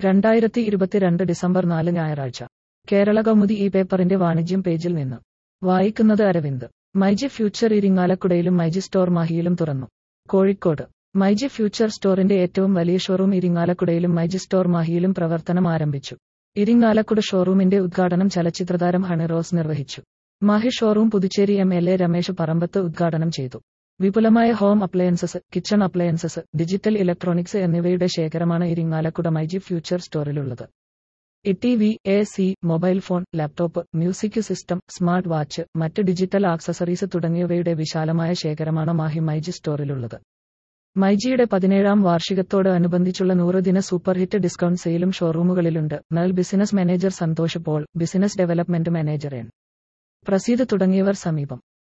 രണ്ടായിരത്തി ഇരുപത്തിരണ്ട് ഡിസംബർ നാല് ഞായറാഴ്ച കേരള കൗമുദി ഈ പേപ്പറിന്റെ വാണിജ്യം പേജിൽ നിന്ന് വായിക്കുന്നത് അരവിന്ദ് മൈജി ഫ്യൂച്ചർ ഇരിങ്ങാലക്കുടയിലും മൈജി സ്റ്റോർ മാഹിയിലും തുറന്നു കോഴിക്കോട് മൈജി ഫ്യൂച്ചർ സ്റ്റോറിന്റെ ഏറ്റവും വലിയ ഷോറൂം ഇരിങ്ങാലക്കുടയിലും മൈജി സ്റ്റോർ മാഹിയിലും പ്രവർത്തനം ആരംഭിച്ചു ഇരിങ്ങാലക്കുട ഷോറൂമിന്റെ ഉദ്ഘാടനം ചലച്ചിത്രതാരം ഹണിറോസ് നിർവഹിച്ചു Mahe showroom Puducherry M L A Ramesh Parambath ഉദ്ഘാടനം ചെയ്തു വിപുലമായ home appliances kitchen appliances digital electronics എന്നിവയുടെ ശേഖരമാണ് ഇരിങ്ങാലക്കുട മൈജി ഫ്യൂച്ചർ സ്റ്റോറിലുള്ളത് E T V A C mobile phone laptop music system smart watch മറ്റ് ഡിജിറ്റൽ ആക്സസറീസ് തുടങ്ങിയവയുടെ വിശാലമായ ശേഖരമാണ് മാഹി മൈജി സ്റ്റോറിലുള്ളത് മൈജിയുടെ പതിനേഴാം വാർഷികത്തോട് അനുബന്ധിച്ചുള്ള നൂറ് ദിന സൂപ്പർ ഹിറ്റ് ഡിസ്കൗണ്ട് സെയിലും ഷോറൂമുകളിലുണ്ട് നൽ business manager Santhosh Paul business development manager N Praseed തുടങ്ങിയവർ സമീപം